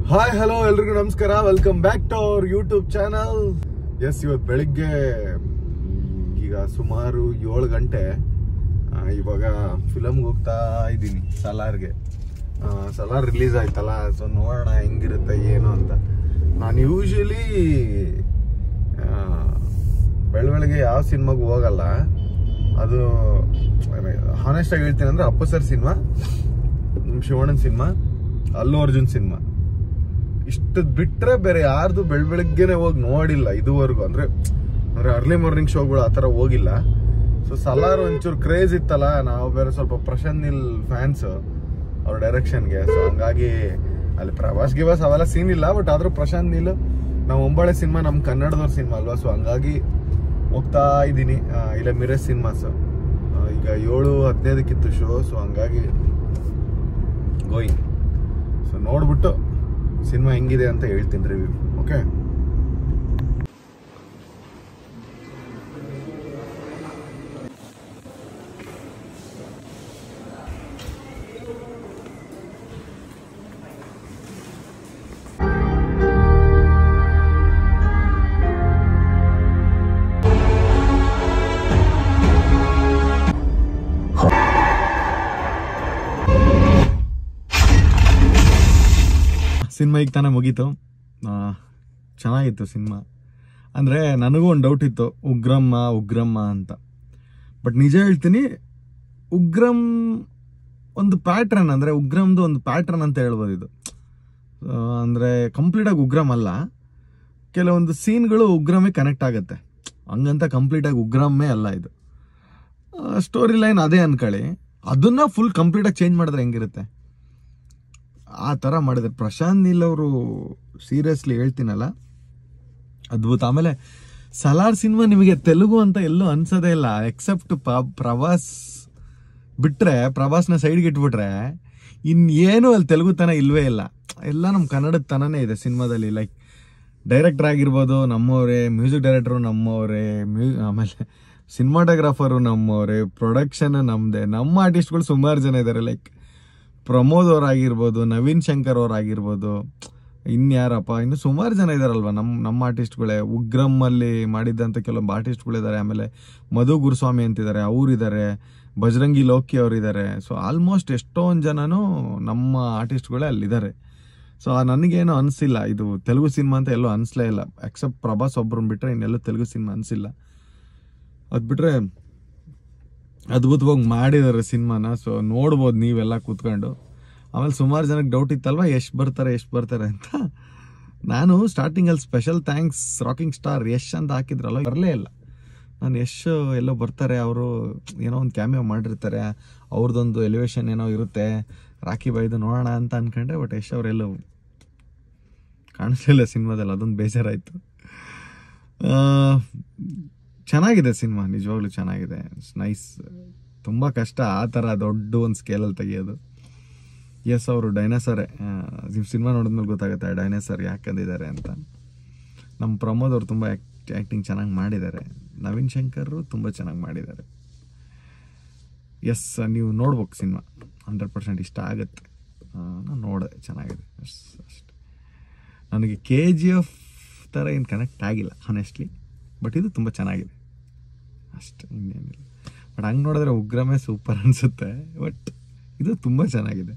Hi hello ಎಲ್ರಿಗೂ ನಮಸ್ಕಾರ welcome back to our YouTube channel S ಇವತ್ತು ಬೆಳಿಗ್ಗೆ ಮ್, ಈಗ ಸುಮಾರು ಏಳು ಗಂಟೆ ಆ, ಇವಾಗ ಫಿಲಮ್ಗೆ ಹೋಗ್ತಾ ಇದ್ದೀನಿ ಸಲಾರ್ಗೆ ಆ, ಸಲಾರ್ ರಿಲೀಸ್ ಆಯ್ತಲ್ಲ ಸೊ ನೋಡೋಣ ಹೆಂಗಿರುತ್ತೆ ಏನು ಅಂತ ನಾನು ಯೂಶಲಿ ಬೆಳ ಬೆಳಗ್ಗೆ ಯಾವ ಸಿನಿಮಾಗೂ ಹೋಗಲ್ಲ ಅದು ಹಾನೆಸ್ಟ್ ಆಗಿ ಹೇಳ್ತೀನಿ ಅಂದ್ರೆ ಅಪ್ಪ ಸರ್ ಸಿನಿಮಾ ಶಿವಣ್ಣನ್ ಸಿನಿಮಾ ಅಲ್ಲು ಅರ್ಜುನ್ ಸಿನಿಮಾ ಇಷ್ಟದ್ ಬಿಟ್ರೆ ಬೇರೆ ಯಾರ್ದು ಬೆಳ್ ಬೆಳಗ್ಗೆನೆ ಹೋಗಿ ನೋಡಿಲ್ಲ ಇದುವರೆಗೂ ಅಂದ್ರೆ ಅಂದ್ರೆ ಅರ್ಲಿ ಮಾರ್ನಿಂಗ್ ಶೋಗಳು ಆ ಥರ ಹೋಗಿಲ್ಲ ಸೊ ಸಲಾರ್ ಒಂಚೂರು ಕ್ರೇಜ್ ಇತ್ತಲ್ಲ ನಾವು ಬೇರೆ ಸ್ವಲ್ಪ ಪ್ರಶಾಂತ್ ನೀಲ್ ಫ್ಯಾನ್ಸ್ ಅವ್ರ ಡೈರೆಕ್ಷನ್ಗೆ ಸೊ ಹಂಗಾಗಿ ಅಲ್ಲಿ ಪ್ರವಾಸ್ ಗಿವಾಸ್ ಅವೆಲ್ಲ ಸೀನ್ ಇಲ್ಲ ಬಟ್ ಆದ್ರೂ ಪ್ರಶಾಂತ್ ನೀಲ್ ನಾವು ಒಂಬಾಳೆ ಸಿನಿಮಾ ನಮ್ಮ ಕನ್ನಡದವ್ರ ಸಿನಿಮಾ ಅಲ್ವಾ ಸೊ ಹಂಗಾಗಿ ಹೋಗ್ತಾ ಇದ್ದೀನಿ ಆ, ಇಲ್ಲ ಮಿರಸ್ ಸಿನಿಮಾಸ್ ಈಗ ಏಳು ಹದಿನೈದಕ್ಕಿತ್ತು ಶೋ ಸೊ ಹಂಗಾಗಿ ಗೋಯಿಂಗ್ ಸೊ ನೋಡ್ಬಿಟ್ಟು ಸಿನಿಮಾ ಹೆಂಗಿದೆ ಅಂತ ಹೇಳ್ತೀನಿ ರಿವ್ಯೂ ಓಕೆ ಸಿನಿಮಾ ಈಗ ತಾನೇ ಮುಗೀತು ಆ, ಚೆನ್ನಾಗಿತ್ತು ಸಿನಿಮಾ ಅಂದರೆ ನನಗೂ ಒಂದು ಡೌಟ್ ಇತ್ತು ಉಗ್ರಮ್ಮ ಉಗ್ರಮ್ಮ ಅಂತ ಬಟ್ ನಿಜ ಹೇಳ್ತೀನಿ ಉಗ್ರಂ ಒಂದು ಪ್ಯಾಟ್ರನ್ ಅಂದರೆ ಉಗ್ರಮ್ದು ಒಂದು ಪ್ಯಾಟ್ರನ್ ಅಂತ ಹೇಳ್ಬೋದು ಇದು ಅಂದರೆ ಕಂಪ್ಲೀಟಾಗಿ ಉಗ್ರಮ್ ಅಲ್ಲ ಕೆಲವೊಂದು ಸೀನ್ಗಳು ಉಗ್ರಮೇ ಕನೆಕ್ಟ್ ಆಗುತ್ತೆ ಹಂಗಂತ ಕಂಪ್ಲೀಟಾಗಿ ಉಗ್ರಮ್ಮೇ ಅಲ್ಲ ಇದು ಸ್ಟೋರಿ ಲೈನ್ ಅದೇ ಅನ್ಕೊಳ್ಳಿ ಅದನ್ನ ಫುಲ್ ಕಂಪ್ಲೀಟಾಗಿ ಚೇಂಜ್ ಮಾಡಿದ್ರೆ ಹೆಂಗಿರುತ್ತೆ ಆ ಥರ ಮಾಡಿದ್ರೆ ಪ್ರಶಾಂತ್ ನೀಲ್ ಅವರು ಸೀರಿಯಸ್ಲಿ ಹೇಳ್ತೀನಲ್ಲ ಅದ್ಭುತ ಆಮೇಲೆ ಸಲಾರ್ ಸಿನಿಮಾ ನಿಮಗೆ ತೆಲುಗು ಅಂತ ಎಲ್ಲೂ ಅನ್ಸೋದೇ ಇಲ್ಲ ಎಕ್ಸೆಪ್ಟ್ ಪ್ರವಾಸ್ ಬಿಟ್ರೆ ಪ್ರವಾಸ್ನ ಸೈಡ್ಗೆ ಇಟ್ಬಿಟ್ರೆ ಇನ್ನೇನು ಅಲ್ಲಿ ತೆಲುಗು ತನ ಇಲ್ವೇ ಇಲ್ಲ ಎಲ್ಲ ನಮ್ಮ ಕನ್ನಡದ ತನನೇ ಇದೆ ಸಿನಿಮಾದಲ್ಲಿ ಲೈಕ್ ಡೈರೆಕ್ಟರ್ ಆಗಿರ್ಬೋದು ನಮ್ಮವರೇ ಮ್ಯೂಸಿಕ್ ಡೈರೆಕ್ಟ್ರು ನಮ್ಮವರೇ ಮ್ಯೂ ಆಮೇಲೆ ಸಿನಿಮಾಟೋಗ್ರಾಫರು ನಮ್ಮವರೇ ಪ್ರೊಡಕ್ಷನ್ ನಮ್ಮದೇ ನಮ್ಮ ಆರ್ಟಿಸ್ಟ್ಗಳು ಸುಮಾರು ಜನ ಇದ್ದಾರೆ ಲೈಕ್ ಪ್ರಮೋದ್ ಅವ್ರಾಗಿರ್ಬೋದು ನವೀನ್ ಶಂಕರ್ ಅವ್ರಾಗಿರ್ಬೋದು ಇನ್ಯಾರಪ್ಪ ಇನ್ನು ಸುಮಾರು ಜನ ಇದಾರಲ್ವ ನಮ್ಮ ನಮ್ಮ ಆರ್ಟಿಸ್ಟ್ಗಳೇ ಉಗ್ರಮ್ ಅಲ್ಲಿ ಮಾಡಿದ್ದಂಥ ಕೆಲವೊಂದು ಆರ್ಟಿಸ್ಟ್ಗಳಿದ್ದಾರೆ ಆಮೇಲೆ ಮಧು ಗುರುಸ್ವಾಮಿ ಅಂತಿದ್ದಾರೆ ಅವರಿದ್ದಾರೆ ಬಜರಂಗಿ ಲೋಕಿ ಅವರಿದ್ದಾರೆ ಸೊ ಆಲ್ಮೋಸ್ಟ್ ಎಷ್ಟೊಂದು ಜನನೂ ನಮ್ಮ ಆರ್ಟಿಸ್ಟ್ಗಳೇ ಅಲ್ಲಿದ್ದಾರೆ ಸೊ ನನಗೇನು ಅನಿಸಿಲ್ಲ ಇದು ತೆಲುಗು ಸಿನಿಮಾ ಅಂತ ಎಲ್ಲೂ ಅನಿಸ್ಲೇ ಇಲ್ಲ ಎಕ್ಸೆಪ್ಟ್ ಪ್ರಭಾಸ್ ಒಬ್ರನ್ನ ಬಿಟ್ಟರೆ ಇನ್ನೆಲ್ಲೂ ತೆಲುಗು ಸಿನಿಮಾ ಅನಿಸಿಲ್ಲ ಅದು ಬಿಟ್ಟರೆ ಅದ್ಭುತವಾಗಿ ಮಾಡಿದ್ದಾರೆ ಸಿನಿಮಾನ ಸೊ ನೋಡ್ಬೋದು ನೀವೆಲ್ಲ ಕೂತ್ಕೊಂಡು ಆಮೇಲೆ ಸುಮಾರು ಜನಕ್ಕೆ ಡೌಟ್ ಇತ್ತಲ್ವ ಎಷ್ಟು ಬರ್ತಾರೆ ಎಷ್ಟು ಬರ್ತಾರೆ ಅಂತ ನಾನು ಸ್ಟಾರ್ಟಿಂಗಲ್ಲಿ special thanks rocking star Yash ಅಂತ ಹಾಕಿದ್ರಲ್ಲ ಬರಲೇ ಇಲ್ಲ ನಾನು ಯಶ್ ಎಲ್ಲೋ ಬರ್ತಾರೆ ಅವರು ಏನೋ ಒಂದು ಕ್ಯಾಮಿಯೋ ಮಾಡಿರ್ತಾರೆ ಅವ್ರದ್ದೊಂದು ಎಲಿವೇಶನ್ ಏನೋ ಇರುತ್ತೆ ರಾಖಿ ಬೈದು ನೋಡೋಣ ಅಂತ ಅನ್ಕೊಂಡೆ ಬಟ್ ಯಶ್ ಅವರೆಲ್ಲೋ ಕಾಣಿಸ್ಲಿಲ್ಲ ಸಿನಿಮಾದಲ್ಲಿ ಅದೊಂದು ಬೇಜಾರಾಯಿತು ಚೆನ್ನಾಗಿದೆ ಸಿನಿಮಾ ನಿಜವಾಗ್ಲೂ ಚೆನ್ನಾಗಿದೆ ನೈಸ್ ತುಂಬ ಕಷ್ಟ ಆ ಥರ ದೊಡ್ಡ ಒಂದು ಸ್ಕೇಲಲ್ಲಿ ತೆಗಿಯೋದು ಎಸ್ ಅವರು ಡೈನೋಸರೇ ನೀವು ಸಿನಿಮಾ ನೋಡಿದ್ಮೇಲೆ ಗೊತ್ತಾಗುತ್ತೆ ಡೈನೋಸರ್ ಯಾಕೆ ಅಂದಿದ್ದಾರೆ ಅಂತ ನಮ್ಮ ಪ್ರಮೋದ್ ಅವರು ತುಂಬ ಆ್ಯಕ್ಟಿಂಗ್ ಚೆನ್ನಾಗಿ ಮಾಡಿದ್ದಾರೆ ನವೀನ್ ಶಂಕರ್ ತುಂಬ ಚೆನ್ನಾಗಿ ಮಾಡಿದ್ದಾರೆ ಎಸ್ ನೀವು ನೋಡ್ಬೇಕು ಸಿನಿಮಾ ಹಂಡ್ರೆಡ್ ಪರ್ಸೆಂಟ್ ಇಷ್ಟ ಆಗುತ್ತೆ ನಾನು ನೋಡಿದೆ ಚೆನ್ನಾಗಿದೆ ಅಷ್ಟೇ ಅಷ್ಟೆ ನನಗೆ ಕೆ ಜಿ ಎಫ್ ಥರ ಏನು ಕನೆಕ್ಟ್ ಆಗಿಲ್ಲ ಹಾನೆಸ್ಟ್ಲಿ ಬಟ್ ಇದು ತುಂಬ ಚೆನ್ನಾಗಿದೆ ಅಷ್ಟೇ ಇನ್ನೇನಿಲ್ಲ ಬಟ್ ಹಂಗೆ ನೋಡಿದ್ರೆ ಉಗ್ರಮೇ ಸೂಪರ್ ಅನಿಸುತ್ತೆ ಬಟ್ ಇದು ತುಂಬ ಚೆನ್ನಾಗಿದೆ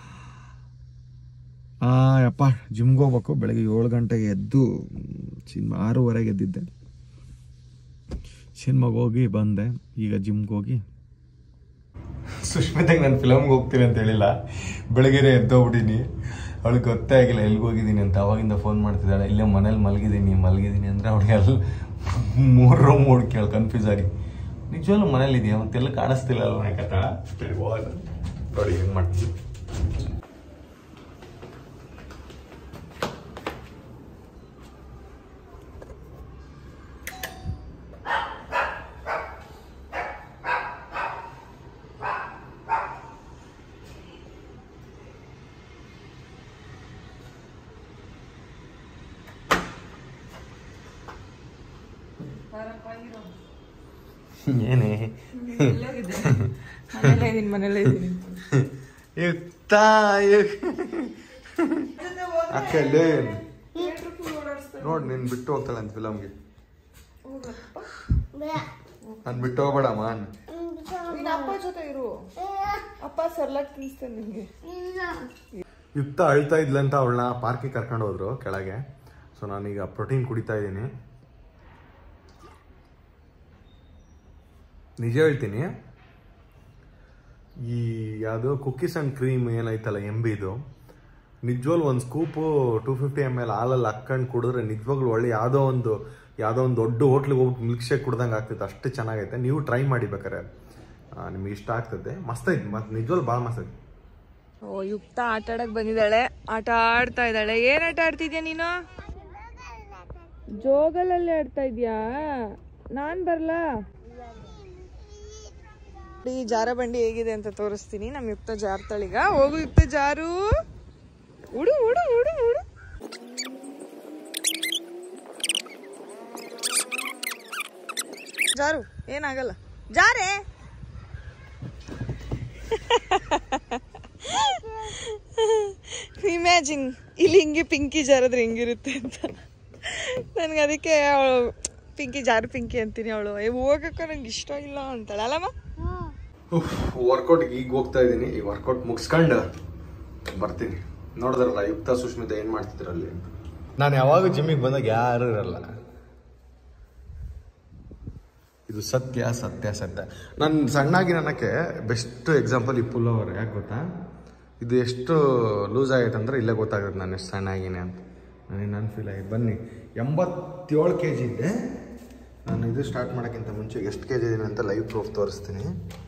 ಆ, ಯಪ್ಪ ಜಿಮ್ಗೆ ಹೋಗ್ಬೇಕು ಬೆಳಗ್ಗೆ ಏಳು ಗಂಟೆಗೆ ಎದ್ದು ಸಿನಿಮಾ ಆರೂವರೆಗೆ ಎದ್ದಿದ್ದೆ ಸಿನಿಮಾಗೆ ಹೋಗಿ ಬಂದೆ ಈಗ ಜಿಮ್ಗೆ ಹೋಗಿ ಸುಷ್ಮಿತಾಗೆ ನಾನು ಫಿಲಮ್ಗೆ ಹೋಗ್ತೀನಿ ಅಂತ ಹೇಳಿಲ್ಲ ಬೆಳಗ್ಗೆ ಎದ್ದೋಗ್ಬಿಟ್ಟಿನಿ ಅವಳಿಗೆ ಗೊತ್ತೇ ಆಗಿಲ್ಲ ಎಲ್ಲಿಗೆ ಹೋಗಿದ್ದೀನಿ ಅಂತ ಅವಾಗಿಂದ ಫೋನ್ ಮಾಡ್ತಿದ್ದಾಳೆ ಇಲ್ಲೇ ಮನೇಲಿ ಮಲಗಿದ್ದೀನಿ ಮಲಗಿದ್ದೀನಿ ಅಂದರೆ ಅವಳಿಗೆ ಅಲ್ಲಿ ಮೂರು ರೂಮ್ ಹುಡುಕಿ ಅವಳು ಕನ್ಫ್ಯೂಸ್ ಆಗಿ ನಿಜವಾಗ್ಲೂ ಮನೇಲಿ ಇದೆಯಾ ಮತ್ತೆಲ್ಲ ಕಾಣಿಸ್ತಿಲ್ಲ ಅಲ್ವ ಕತ್ತಾಳ ನೋಡಿ ಹೆಂಗೆ ಮಾಡ್ತೀನಿ ಏನೇ ಮನೇಲೇ ಇದೀನಿ ಮನೇಲೇ ಇದೀನಿ ಯುಕ್ತ ಯಾಕೆ ನೋಡ್ ನೀನ್ ಬಿಟ್ಟು ಹೋಗ್ತಾಳೆ ಅಂತ ಫಿಲಮ್ಗೆ ನಾನು ಬಿಟ್ಟು ಹೋಗ್ಬೇಡಮ್ಮ ಅನ್. ನೀನ್ ಅಪ್ಪ ಜೊತೆ ಇರು ಅಪ್ಪ ಸರ್ಲಾಕ್ ತಿನ್ಸ್ತೇನೆ ನಿಮ್ಗೆ ಯುಕ್ತ ಅಳ್ತಾ ಇದ್ಲಂತ ಅವಳನ್ನ ಪಾರ್ಕಿಗೆ ಕರ್ಕೊಂಡು ಹೋದ್ರು ಕೆಳಗೆ ಸೊ ನಾನೀಗ ಪ್ರೋಟೀನ್ ಕುಡಿತಾ ಇದ್ದೀನಿ ನಿಜ ಹೇಳ್ತೀನಿ ಈ ಯಾವುದು ಕುಕ್ಕೀಸ್ ಆ್ಯಂಡ್ ಕ್ರೀಮ್ ಏನೈತಲ್ಲ ಎಂಬಿದು ನಿಜವಾಗ್ಲು ಒಂದು scoop two fifty M L ಹಾಲಲ್ಲಿ ಹಾಕೊಂಡು ಕುಡಿದ್ರೆ ನಿಜವಾಗ್ಲೂ ಒಳ್ಳೆ ಯಾವುದೋ ಒಂದು ಯಾವುದೋ ಒಂದು ದೊಡ್ಡ ಹೋಟ್ಲಿಗೆ ಹೋಗ್ಬಿಟ್ಟು ಮಿಲ್ಕ್ ಶೇಕ್ ಕುಡ್ದಂಗೆ ಆಗ್ತೈತೆ ಅಷ್ಟು ಚೆನ್ನಾಗೈತೆ ನೀವು ಟ್ರೈ ಮಾಡಿ ಬೇಕಾರೆ ಆ, ನಿಮ್ಗೆ ಇಷ್ಟ ಆಗ್ತದೆ ಮಸ್ತ್ ಐತೆ ಮತ್ತೆ ನಿಜವಾಗ್ಲು ಭಾಳ ಮಸ್ತ್ ಐತೆ ಓ ಯುಕ್ತ ಆಟ ಆಡಕ್ ಬಂದಿದ್ದಾಳೆ ಆಟ ಆಡ್ತಾ ಇದ್ದಾಳೆ ಏನ್ ಆಟ ಆಡ್ತಿದ್ಯಾ ನೀನು ಜೋಗಲಲ್ಲಿ ಆಡ್ತಾ ಇದ್ಯಾ ನಾನ್ ಬರ್ಲಾ ಈ ಜಾರ ಬಂಡಿ ಹೇಗಿದೆ ಅಂತ ತೋರಿಸ್ತೀನಿ ನಮ್ ಯುಕ್ತ ಜಾರ್ತಾಳೀಗ ಹೋಗು ಯುಕ್ತ ಜಾರು ಉಡು ಉಡು ಉಡು ಉಡು ಜಾರು ಏನಾಗಲ್ಲ ಜಾರೆ ಇಮ್ಯಾಜಿನ್ ಇಲ್ಲಿ ಹಿಂಗೆ ಪಿಂಕಿ ಜಾರದ್ರೆ ಹೆಂಗಿರುತ್ತೆ ಅಂತ ನನ್ಗೆ ಅದಕ್ಕೆ ಅವಳು ಪಿಂಕಿ ಜಾರು ಪಿಂಕಿ ಅಂತೀನಿ ಅವಳು ಹೋಗಕ್ಕ ನಂಗೆ ಇಷ್ಟ ಇಲ್ಲ ಅಂತಾಳೆ ಅಲ್ಲಮ್ಮ ವರ್ಕೌಟ್ಗೆ ಈಗ ಹೋಗ್ತಾ ಇದ್ದೀನಿ ಈ ವರ್ಕೌಟ್ ಮುಗಿಸ್ಕೊಂಡು ಬರ್ತೀನಿ ನೋಡಿದ್ರಲ್ಲ ಯುಕ್ತ ಸುಷ್ಮಿತಾ ಏನು ಮಾಡ್ತಿದ್ರಲ್ಲಿ ಅಂತ ನಾನು ಯಾವಾಗ ಜಿಮ್ಮಿಗೆ ಬಂದಾಗ ಯಾರು ಇರಲ್ಲ ಇದು ಸತ್ಯ ಸತ್ಯ ಸತ್ಯ ನಾನು ಸಣ್ಣಾಗಿ ನನಗೆ ಬೆಸ್ಟ್ ಎಕ್ಸಾಂಪಲ್ ಈ ಪುಲ್ಲೋವರ್ ಯಾಕೆ ಗೊತ್ತಾ ಇದು ಎಷ್ಟು ಲೂಸ್ ಆಗೈತೆ ಅಂದ್ರೆ ಇಲ್ಲೇ ಗೊತ್ತಾಗುತ್ತೆ ನಾನು ಎಷ್ಟು ಸಣ್ಣಾಗಿನೇ ಅಂತ ನನಗೆ ನಾನು ಫೀಲ್ ಆಗಿದೆ ಬನ್ನಿ ಎಂಬತ್ತೇಳು ಕೆ ಜಿ ಇದ್ದೆ ನಾನು ಇದು ಸ್ಟಾರ್ಟ್ ಮಾಡೋಕ್ಕಿಂತ ಮುಂಚೆ ಎಷ್ಟು ಕೆ ಜಿ ಇದ್ದೀನಿ ಅಂತ ಲೈವ್ ಪ್ರೂಫ್ ತೋರಿಸ್ತೀನಿ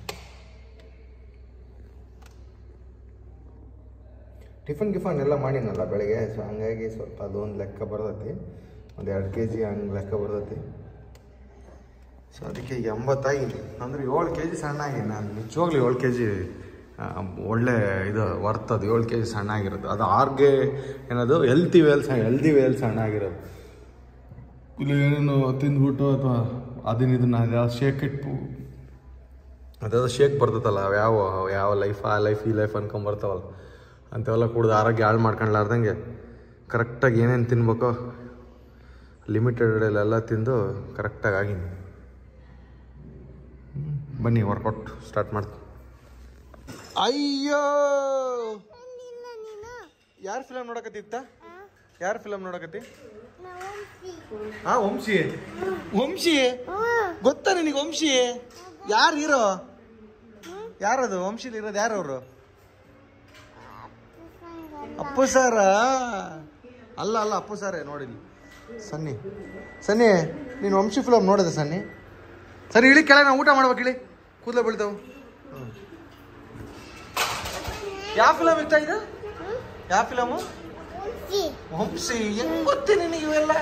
ಟಿಫನ್ ಗಿಫನ್ ಎಲ್ಲ ಮಾಡಿನಲ್ಲ ಬೆಳಗ್ಗೆ ಸೊ ಹಂಗಾಗಿ ಸ್ವಲ್ಪ ಅದೊಂದು ಲೆಕ್ಕ ಬರ್ತೈತಿ ಒಂದು ಎರಡು ಕೆ ಜಿ ಹಂಗೆ ಲೆಕ್ಕ ಬರ್ತೈತಿ ಸೊ ಅದಕ್ಕೆ ಎಂಬತ್ತಾಗಿನಿ ಅಂದರೆ ಏಳು ಕೆ ಜಿ ಸಣ್ಣ ಆಗಿನಿ ನಾನು ನಿಜವಾಗ್ಲೂ ಏಳು ಕೆ ಜಿ ಒಳ್ಳೆ ಇದು ವರ್ತ್ ಅದು ಏಳು ಕೆ ಜಿ ಸಣ್ಣ ಆಗಿರೋದು ಅದು ಆರ್ಗೆ ಏನದು ಹೆಲ್ತಿ ವೇಲ್ ಹೆಲ್ದಿ ವೇಲ್ ಸಣ್ಣ ಆಗಿರೋದು ಇಲ್ಲಿ ಏನೇನು ತಿಂದ್ಬಿಟ್ಟು ಅಥವಾ ಅದನ್ನ ಇದನ್ನ ಯಾವ ಶೇಕ್ ಇಟ್ಟು ಅದಾದ ಶೇಕ್ ಬರ್ತೈತಲ್ಲ ಯಾವ ಯಾವ ಲೈಫ್ ಆ ಲೈಫ್ ಈ ಲೈಫ್ ಅನ್ಕೊಂಬರ್ತಾವಲ್ಲ ಅಂಥವೆಲ್ಲ ಕುಡ್ದು ಆರೋಗ್ಯ ಹಾಳು ಮಾಡ್ಕೊಂಡ್ಲಾರ್ದಂಗೆ ಕರೆಕ್ಟಾಗಿ ಏನೇನು ತಿನ್ಬೇಕೋ ಲಿಮಿಟೆಡಲ್ಲೆಲ್ಲ ತಿಂದು ಕರೆಕ್ಟಾಗಿ ಆಗಿನಿ ಹ್ಮ್. ಬನ್ನಿ ವರ್ಕೌಟ್ ಸ್ಟಾರ್ಟ್ ಮಾಡ್ತೀನಿ ಅಯ್ಯೋ ಯಾರು ಫಿಲಮ್ ನೋಡಕತ್ತಿತ್ತ ಯಾರು ಫಿಲಮ್ ನೋಡಕತ್ತಿ ಹಾ ವಂಶಿ ವಂಶಿ ಗೊತ್ತಾ ನಿನಗೆ ವಂಶಿ ಯಾರು ಹೀರೋ ಯಾರದು ವಂಶಿಲಿ ಇರೋದು ಯಾರು ಅವರು ಅಪ್ಪು ಸಾರ ಅಲ್ಲ ಅಲ್ಲ ಅಪ್ಪು ಸಾರೇ ನೋಡಿಲಿ ಸನ್ನಿ ಸನ್ನಿ ನೀನು ವಂಶಿ ಫಿಲಮ್ ನೋಡಿದೆ ಸನ್ನಿ ಸರಿ ಇಳಿ ಕೆಳಗೆ ನಾವು ಊಟ ಮಾಡ್ಬೇಕು ಇಳಿ ಕೂದಲ ಬೀಳ್ತಾವು ಯಾವ ಫಿಲಮ್ ಇರ್ತಾ ಇದು ಯಾವ ಫಿಲಮು ವಂಶಿ ಹೆಂಗ್ ಗೊತ್ತಿ ನಿನಗೆ ಇವೆಲ್ಲ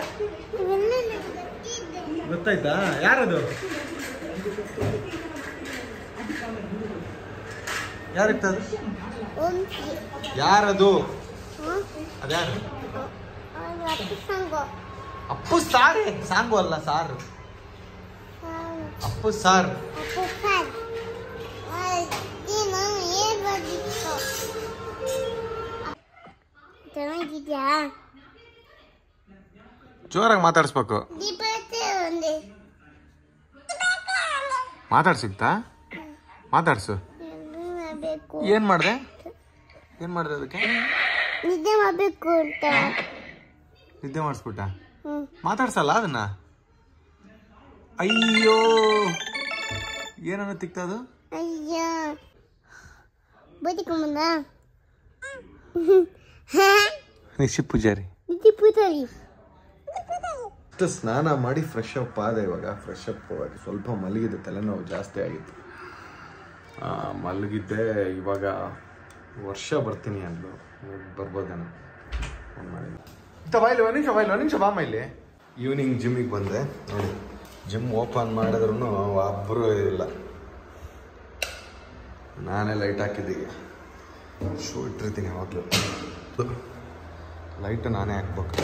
ಗೊತ್ತಾಯ್ತಾ ಯಾರದು ಯಾರಿರ್ತದು ಯಾರದು ಅದ್ಯಾರು ಅಪ್ಪು ಸಾರೇ ಸಾಂಗು ಅಲ್ಲ ಸಾರು ಅಪ್ಪು ಸಾರ್ ಚೆನ್ನಾಗಿದ್ಯಾ ಜೋರಾಗಿ ಮಾತಾಡಿಸ್ಬೇಕು ದೀಪತ್ತೆ ಒಂದೇ ಮಾತಾಡ್ಸಿಕ್ತಾ ಮಾತಾಡ್ಸು ನಿದ್ದೆ ಮಾಡಬೇಕು ಏನ್ ಮಾಡ್ದೆ ಏನ್ ಮಾಡ್ದೆ ಅದಕ್ಕೆ ನಿದ್ದೆ ಮಾಡಬೇಕು ಅಂತ ನಿದ್ದೆ ಮಾಡಿಸ್ಬಿಟ್ಟ ಹ್ಮ್ ಮಾತಾಡ್ಸಲ್ಲ ಅದನ್ನ ಅಯ್ಯೋ ಏನನ್ನ ತಿಕ್ತದು ಅಯ್ಯ ಬದುಕೊಂಬಂದ ನಿಶಿ ಪೂಜಾರಿ ನಿದ್ದೆ ಪೂತರಿ ಸ್ನಾನ ಮಾಡಿ ಫ್ರೆಶ್ ಅಪ್ ಆದ ಇವಾಗ ಫ್ರೆಶ್ ಅಪ್ ಆಗಿ ಸ್ವಲ್ಪ ಮಲಗಿದೆ ತಲೆನೋವು ಜಾಸ್ತಿ ಆಗಿತ್ತು ಆ, ಮಲಗಿದ್ದೆ ಇವಾಗ ವರ್ಷ ಬರ್ತೀನಿ ಅಂದ್ಲು ಬರ್ಬೋದೇನೋ ಫೋನ್ ಮಾಡಿ ಬಾಯ್ಲಿ ಒಂದು ನಿಮಿಷ ಬಾಯ್ಲಿ ಒಂದು ನಿಮಿಷ ಬಾಮ ಇಲ್ಲಿ ಈವ್ನಿಂಗ್ ಜಿಮ್ಮಿಗೆ ಬಂದೆ ನೋಡಿ ಜಿಮ್ ಓಪನ್ ಮಾಡಿದ್ರು ಒಬ್ಬರು ಇಲ್ಲ ನಾನೇ ಲೈಟ್ ಹಾಕಿದ್ದೀಗ ಶೂ ಇಟ್ಟಿರ್ತೀನಿ ಯಾವಾಗಲೂ ಲೈಟ್ ನಾನೇ ಹಾಕ್ಬೇಕು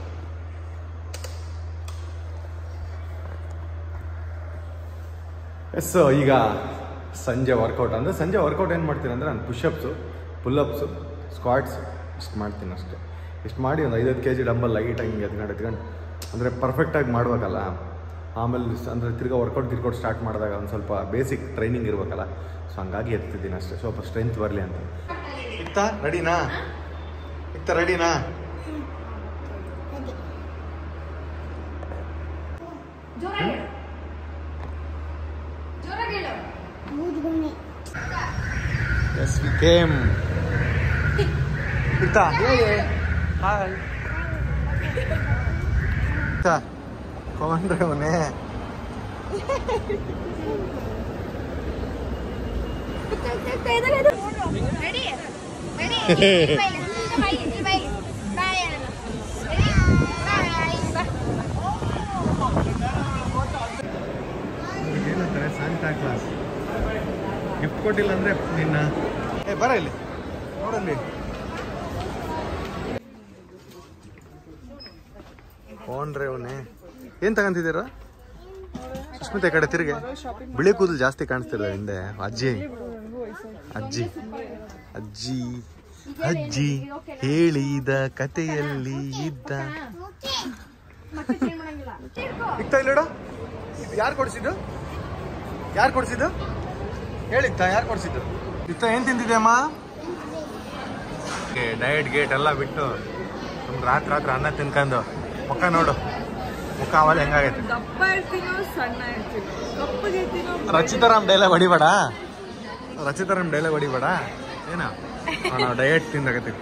ಎಸ್ ಈಗ ಸಂಜೆ ವರ್ಕೌಟ್ ಅಂದರೆ ಸಂಜೆ ವರ್ಕೌಟ್ ಏನು ಮಾಡ್ತೀನಿ ಅಂದರೆ ನಾನು ಪುಷಪ್ಸು ಪುಲ್ಲಪ್ಸು ಸ್ಕ್ವಾಟ್ಸ್ ಇಷ್ಟು ಮಾಡ್ತೀನಿ ಅಷ್ಟೇ ಇಷ್ಟು ಮಾಡಿ ಒಂದು ಐದೈದು ಕೆ ಜಿ ಡಂಬಲ್ ಲೈಟಾಗಿ ಹಿಂಗೆ ಎತ್ಕೊಂಡು ಎತ್ಕೊಂಡು ಅಂದರೆ ಪರ್ಫೆಕ್ಟಾಗಿ ಮಾಡ್ಬೇಕಲ್ಲ ಆಮೇಲೆ ಅಂದರೆ ತಿರ್ಗಾ ವರ್ಕೌಟ್ ಗಿರ್ಕೌಟ್ ಸ್ಟಾರ್ಟ್ ಮಾಡಿದಾಗ ಒಂದು ಸ್ವಲ್ಪ ಬೇಸಿಕ್ ಟ್ರೈನಿಂಗ್ ಇರಬೇಕಲ್ಲ ಸೊ ಹಂಗಾಗಿ ಎತ್ತಿದ್ದೀನಿ ಅಷ್ಟೇ ಸ್ವಲ್ಪ ಸ್ಟ್ರೆಂತ್ ಬರಲಿ ಅಂತ ಇತ್ತ ರೆಡಿನಾ ಇತ್ತ ರೆಡಿನಾ ಮೂದ್ಗುಮ್ಮಿ ಎಸ್ ವಿ ಕೇಮ್ ಇತ್ತ ಹಾಯ್ ಇತ್ತ ಕೊಂಡ್ರೆ ಅವನೇ ಏನಂತಾರೆ ಸಾಂತಾ ಕ್ಲಾಸ್ ಗಿಫ್ಟ್ ಕೊಟ್ಟಿಲ್ಲ ಅಂದ್ರೆ ನಿನ್ನ ಏ ಬರ ಇಲ್ಲಿ ನೋಡಲ್ಲಿ ಫೋನ್ರೆ ಅವನೇ ಏನ್ ತಗಂತಿದ್ದೀರ ಸುಸ್ಮಿತಾ ಈ ಕಡೆ ತಿರುಗಿ ಬಿಳಿ ಕೂದಲು ಜಾಸ್ತಿ ಕಾಣಿಸ್ತಿಲ್ಲ ಹಿಂದೆ ಅಜ್ಜಿ ಅಜ್ಜಿ ಅಜ್ಜಿ ಅಜ್ಜಿ ಹೇಳಿದ ಕಥೆಯಲ್ಲಿ ಇದ್ದ ಇತ್ತ ಇಲ್ಲೋಡ ಯಾರು ಕೊಡಿಸಿದ್ದು ಯಾರು ಕೊಡಿಸಿದ್ದು ಹೇಳಿತ್ತ ಯಾರು ಕೊಡಿಸಿದ್ದು ಇತ್ತ ಏನ್ ತಿಂತಿದೆ ಅಮ್ಮ ಡಯಟ್ ಗೇಟ್ ಎಲ್ಲ ಬಿಟ್ಟು ಸುಮ್ ರಾತ್ರಿ ರಾತ್ರಿ ಅನ್ನ ತಿನ್ಕೊಂಡು ಮುಖ ನೋಡು ಮುಖ ಆಮೇಲೆ ಹೆಂಗಾಗೈತೆ ದಪ್ಪ ಇರ್ತೀನೋ ಸಣ್ಣ ಇರ್ತೀನೋ ಕಪ್ಪಗೆ ಇರ್ತೀನೋ ರಚಿತಾರಾಮ್ ಡೈಲಾಗ್ ಹೊಡಿಬೇಡ ರಚಿತಾರಾಮ್ ಡೈಲಾಗ್ ಹೊಡಿಬೇಡ ಏನ ನಾವು ಡಯಟ್ ತಿಂದಾಗತ್ತೀವಿ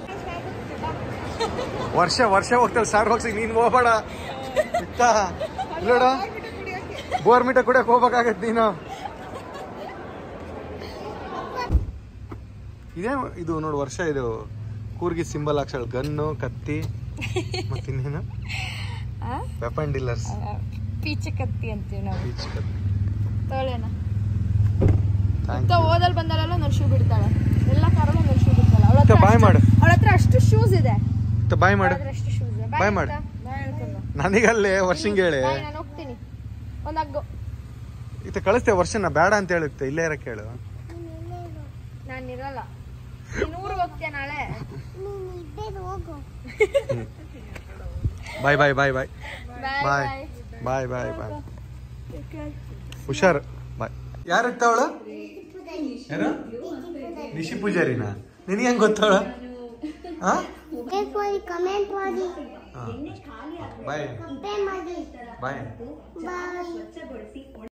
ವರ್ಷ ವರ್ಷ ಹೋಗ್ತೇವೆ ಸಾರ್ ಹೋಗ್ಸಿ ನೀನ್ ಹೋಗ್ಬೇಡ ಇತ್ತ ಇಲ್ಲೋಡ ಬೋರ್ಮಿಟ ಕುಡಿಯಕ್ ಹೋಗ್ಬೇಕಾಗತ್ತೆ ನೀನು ಇದೇ ಇದು ನೋಡು ವರ್ಷ ಇದು ಕೂರ್ಗಿ ಸಿಂಬಲ್ ಹಾಕ್ಸಳ್ ಗನ್ನು ಕತ್ತಿ ಮತ್ತಿನ್ನೇನು ವೆಪನ್ ಡೀಲರ್ಸ್ ಪೀಚೆ ಕತ್ತಿ ಅಂತೀವಿ ನಾವು ಬೀಚ್ ಕತ್ತಿ ತೊಳೆಯೋಣ ಥ್ಯಾಂಕ್ ಅಕ್ಕ ಓದಲ್ ಬಂದಳೆಲ್ಲ ಒಂದು ಶೂ ಬಿಡ್ತಾಳೆ ಎಲ್ಲ ಕಾರಲ್ಲೂ ಒಂದು ಶೂ ಬಿಡ್ತಾಳೆ ಅವಳ ಯು ಬಾಯ್ ಮಾಡು ಅವಳ ಹತ್ರ ಅಷ್ಟು ಶೂಸ್ ಇದೆ ಇತ್ತ ಬಾಯ್ ಮಾಡು ಅವ್ಳ ಹತ್ರ ಅಷ್ಟು ಶೂಸ್ ಇದೆ Bye ಮಾಡು. ನನಗಲ್ಲೇ ವರ್ಷಂಗೆ ಹೇಳಿ ನಾನು ಹೋಗ್ತೀನಿ ಒಂದು ಅಗ್ಗು ಇತ್ತ ಕಳಿಸ್ತೇವೆ ವರ್ಷನ ಬೇಡ ಅಂತ ಹೇಳುತ್ತೆ ಇಲ್ಲೇ ಇರಕ್ಕೆ ಹೇಳು ನಾನು ಇರಲ್ಲ ನೀನು ಊರಿಗೆ ಹೋಗ್ತೀಯ ನಾಳೆ ನೀನು ಇದ್ದೇನು ಹೋಗು ಬಾಯ್ ಬಾಯ್ ಬಾಯ್ ಬಾಯ್ ಬಾಯ್ ಬಾಯ್ ಬಾಯ್ ಬಾಯ್ ಬಾಯ್ ಹುಷಾರು ಬಾಯ್ ಯಾರು ಇರ್ತಾವಳು ಯಾರು ನಿಶಿ ಪೂಜಾರಿನ ನಿನಗೆ ಹೆಂಗ್ ಗೊತ್ತಾವಳ ಹಾ ಲೈಕ್ ಮಾಡಿ ಕಮೆಂಟ್ ಮಾಡಿ ಬಾಯ್ ಪೇ ಮಾಡಿ ಬಾಯ್ ಬಾಯ್